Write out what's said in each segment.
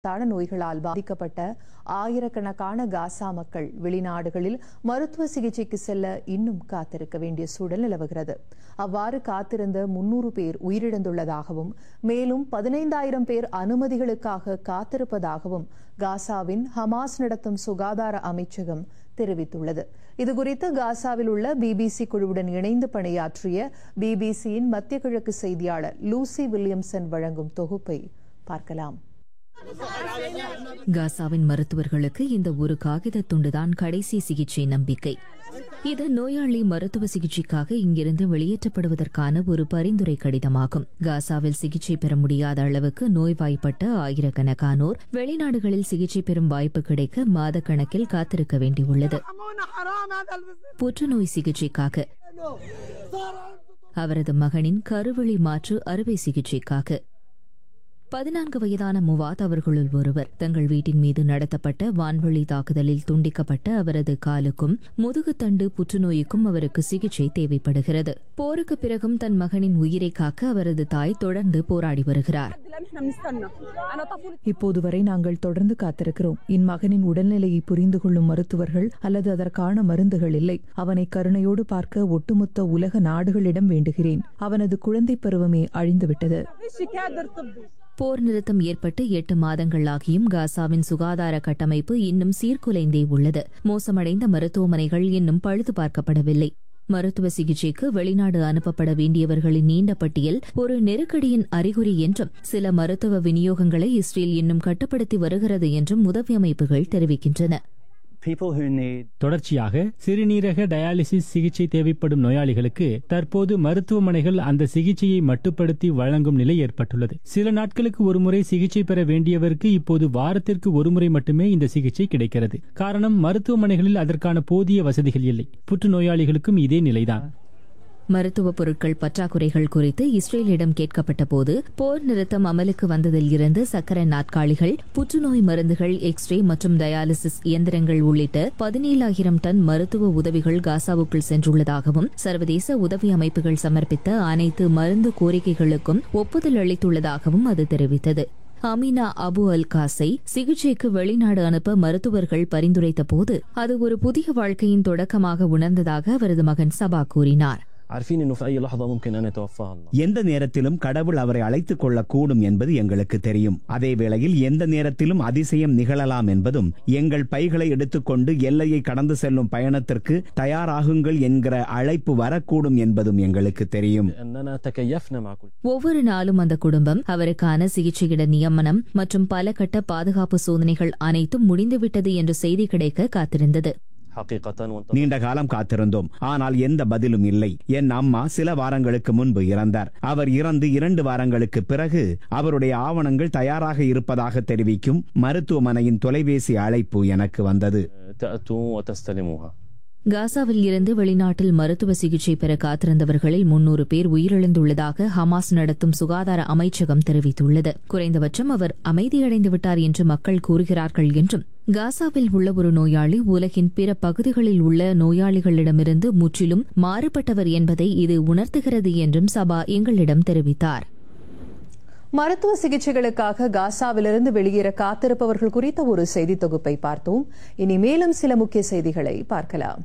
தான நோய்களால் பாதிக்கப்பட்ட ஆயிரக்கணக்கான காசா மக்கள் வெளிநாடுகளில் மருத்துவ சிகிச்சைக்கு செல்ல இன்னும் காத்திருக்க வேண்டிய சூழல் நிலவுகிறது அவ்வாறு காத்திருந்த முன்னூறு பேர் உயிரிழந்துள்ளதாகவும் மேலும் பதினைந்தாயிரம் பேர் அனுமதிகளுக்காக காத்திருப்பதாகவும் காசாவின் ஹமாஸ் நடத்தும் சுகாதார அமைச்சகம் தெரிவித்துள்ளது இதுகுறித்து காசாவில் உள்ள பிபிசி குழுவுடன் இணைந்து பணியாற்றிய பிபிசியின் மத்திய கிழக்கு செய்தியாளர் லூசி வில்லியம்சன் வழங்கும் தொகுப்பை பார்க்கலாம் காசாவின் மருத்துவர்களுக்கு இந்த ஒரு காகித துண்டுதான் கடைசி சிகிச்சை நம்பிக்கை இது நோயாளி மருத்துவ சிகிச்சைக்காக இங்கிருந்து வெளியேற்றப்படுவதற்கான ஒரு பரிந்துரை கடிதமாகும் காசாவில் சிகிச்சை பெற முடியாத அளவுக்கு நோய்வாய்ப்பட்ட ஆயிரக்கணக்கானோர் வெளிநாடுகளில் சிகிச்சை பெறும் வாய்ப்பு கிடைக்க மாதக்கணக்கில் காத்திருக்க வேண்டியுள்ளது புற்றுநோய் சிகிச்சைக்காக அவரது மகனின் கருவழி மாற்று அறுவை சிகிச்சைக்காக பதினான்கு வயதான முவாத் அவர்களுள் ஒருவர் தங்கள் வீட்டின் மீது நடத்தப்பட்ட வான்வழி தாக்குதலில் துண்டிக்கப்பட்ட அவரது காலுக்கும் முதுகுத்தண்டு புற்றுநோய்க்கும் அவருக்கு சிகிச்சை தேவைப்படுகிறது போருக்கு பிறகும் தன் மகனின் உயிரை காக்க அவரது தாய் தொடர்ந்து போராடி வருகிறார் இப்போது வரை நாங்கள் தொடர்ந்து காத்திருக்கிறோம் என் மகனின் உடல்நிலையை புரிந்து கொள்ளும் மருத்துவர்கள் அல்லது அதற்கான மருந்துகள் இல்லை அவனை கருணையோடு பார்க்க ஒட்டுமொத்த உலக நாடுகளிடம் வேண்டுகிறேன் அவனது குழந்தை பருவமே அழிந்துவிட்டது போர் நிறுத்தம் ஏற்பட்டு எட்டு மாதங்கள் ஆகியும் காசாவின் சுகாதார கட்டமைப்பு இன்னும் சீர்குலைந்தே உள்ளது மோசமடைந்த மருத்துவமனைகள் இன்னும் பழுது பார்க்கப்படவில்லை மருத்துவ சிகிச்சைக்கு வெளிநாடு அனுப்பப்பட வேண்டியவர்களின் நீண்ட பட்டியல் ஒரு நெருக்கடியின் அறிகுறி என்றும் சில மருத்துவ விநியோகங்களை இஸ்ரேல் இன்னும் கட்டுப்படுத்தி வருகிறது என்றும் உதவி அமைப்புகள் தெரிவிக்கின்றன தொடர்ச்சியாக சிறுநீரக டயாலிசிஸ் சிகிச்சை தேவைப்படும் நோயாளிகளுக்கு தற்போது மருத்துவமனைகள் அந்த சிகிச்சையை மட்டுப்படுத்தி வழங்கும் நிலை ஏற்பட்டுள்ளது சில நாட்களுக்கு ஒருமுறை சிகிச்சை பெற வேண்டியவருக்கு இப்போது வாரத்திற்கு ஒருமுறை மட்டுமே இந்த சிகிச்சை கிடைக்கிறது காரணம் மருத்துவமனைகளில் அதற்கான போதிய வசதிகள் இல்லை புற்றுநோயாளிகளுக்கும் இதே நிலைதான் மருத்துவ பொருட்கள் பற்றாக்குறைகள் குறித்து இஸ்ரேலிடம் கேட்கப்பட்ட போது போர் நிறுத்தம் அமலுக்கு வந்ததில் இருந்து சக்கர நாட்காலிகள் புற்றுநோய் மருந்துகள் எக்ஸ்ரே மற்றும் டயாலிசிஸ் இயந்திரங்கள் உள்ளிட்ட பதினேழாயிரம் டன் மருத்துவ உதவிகள் காசாவுக்குள் சென்றுள்ளதாகவும் சர்வதேச உதவி அமைப்புகள் சமர்ப்பித்த அனைத்து மருந்து கோரிக்கைகளுக்கும் ஒப்புதல் அளித்துள்ளதாகவும் அது தெரிவித்தது அமினா அபு அல் காஸை சிகிச்சைக்கு வெளிநாடு அனுப்ப மருத்துவர்கள் பரிந்துரைத்த போது அது ஒரு புதிய வாழ்க்கையின் தொடக்கமாக உணர்ந்ததாக அவரது மகன் சபா கூறினார் عارفين انه في اي لحظه ممكن ان يتوفاها الله எந்த நேரத்திலும் கடவுள் அவரை அழைத்துக் கொள்ளக்கூடும் என்பது எங்களுக்கு தெரியும் அதே வேளையில் எந்த நேரத்திலும் அதிசயம் நிகழலாம் என்பதும் எங்கள் பைகளை எடுத்துக்கொண்டு எல்லையை கடந்து செல்லும் பயணத்திற்கு தயாராகுங்கள் என்கிற அழைப்பு வரக்கூடும் என்பதும் எங்களுக்கு தெரியும் اننا تكيفنا مع كل ஒவ்வொரு நாளும் அந்த குடும்பம் அவருக்கான சிகிச்சையிட நியமனம் மற்றும் பல கட்ட பாதுகாப்பு சோதனைகள் அனைத்தும் முடிந்துவிட்டது என்ற செய்தி கிடைக்க காத்திருந்தது حقيقه وانت நீண்ட காலம் காத்திருந்தோம் ஆனால் எந்த பதிலும் இல்லை என் அம்மா சில வாரங்களுக்கு முன்பு இறந்தார் அவர் இறந்து இரண்டு வாரங்களுக்கு பிறகு அவருடைய ஆவணங்கள் தயாராக இருப்பதாக தெரிவிக்கும் மருத்துவமனையின் தொலைபேசி அழைப்பு எனக்கு வந்தது تاتوا وتستلموها காசாவில் இருந்து வெளிநாட்டில் மருத்துவ சிகிச்சை பெற காத்திருந்தவர்களில் முன்னூறு பேர் உயிரிழந்துள்ளதாக ஹமாஸ் நடத்தும் சுகாதார அமைச்சகம் தெரிவித்துள்ளது குறைந்தபட்சம் அவர் அமைதியடைந்து விட்டார் என்று மக்கள் கூறுகிறார்கள் என்றும் காசாவில் உள்ள ஒரு நோயாளி உலகின் பிற பகுதிகளில் உள்ள நோயாளிகளிடமிருந்து முற்றிலும் மாறுபட்டவர் என்பதை இது உணர்த்துகிறது என்றும் சபா எங்களிடம் தெரிவித்தார் மருத்துவ சிகிச்சைகளுக்காக காசாவிலிருந்து வெளியேற காத்திருப்பவர்கள் குறித்த ஒரு செய்தி தொகுப்பை பார்த்தோம் இனி மேலும் சில முக்கிய செய்திகளை பார்க்கலாம்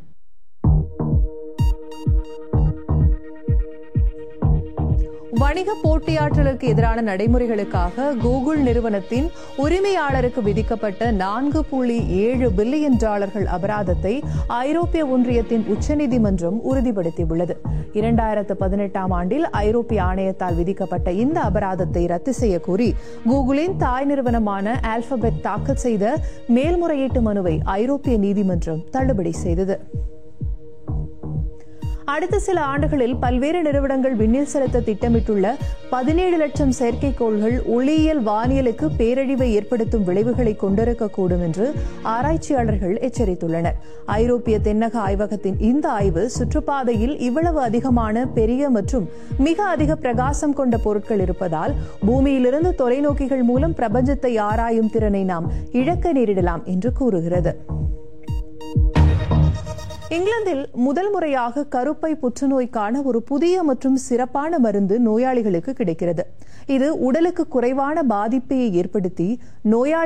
வணிக போட்டியாற்றலுக்கு எதிரான நடைமுறைகளுக்காக கூகுள் நிறுவனத்தின் உரிமையாளருக்கு விதிக்கப்பட்ட நான்கு புள்ளி ஏழு பில்லியன் டாலர்கள் அபராதத்தை ஐரோப்பிய ஒன்றியத்தின் உச்சநீதிமன்றம் உறுதிப்படுத்தியுள்ளது இரண்டாயிரத்து பதினெட்டாம் ஆண்டில் ஐரோப்பிய ஆணையத்தால் விதிக்கப்பட்ட இந்த அபராதத்தை ரத்து செய்ய கோரி கூகுளின் தாய் நிறுவனமான ஆல்பபெட் தாக்கல் செய்த மேல்முறையீட்டு மனுவை ஐரோப்பிய நீதிமன்றம் தள்ளுபடி செய்தது அடுத்த சில ஆண்டுகளில் பல்வேறு நிறுவனங்கள் விண்ணில் செலுத்த திட்டமிட்டுள்ள பதினேழு லட்சம் செயற்கைக்கோள்கள் ஒளியியல் வானியலுக்கு பேரழிவை ஏற்படுத்தும் விளைவுகளை கொண்டிருக்கக்கூடும் என்று ஆராய்ச்சியாளர்கள் எச்சரித்துள்ளனர் ஐரோப்பிய தென்னக ஆய்வகத்தின் இந்த ஆய்வு சுற்றுப்பாதையில் இவ்வளவு அதிகமான பெரிய மற்றும் மிக அதிக பிரகாசம் கொண்ட பொருட்கள் இருப்பதால் பூமியிலிருந்து தொலைநோக்கிகள் மூலம் பிரபஞ்சத்தை ஆராயும் திறனை நாம் இழக்க நேரிடலாம் என்று கூறுகிறது இங்கிலாந்தில் முதல் முறையாக கருப்பை புற்றுநோய்க்கான ஒரு புதிய மற்றும் சிறப்பான மருந்து நோயாளிகளுக்கு கிடைக்கிறது இது உடலுக்கு குறைவான பாதிப்பை ஏற்படுத்தி நோயாளி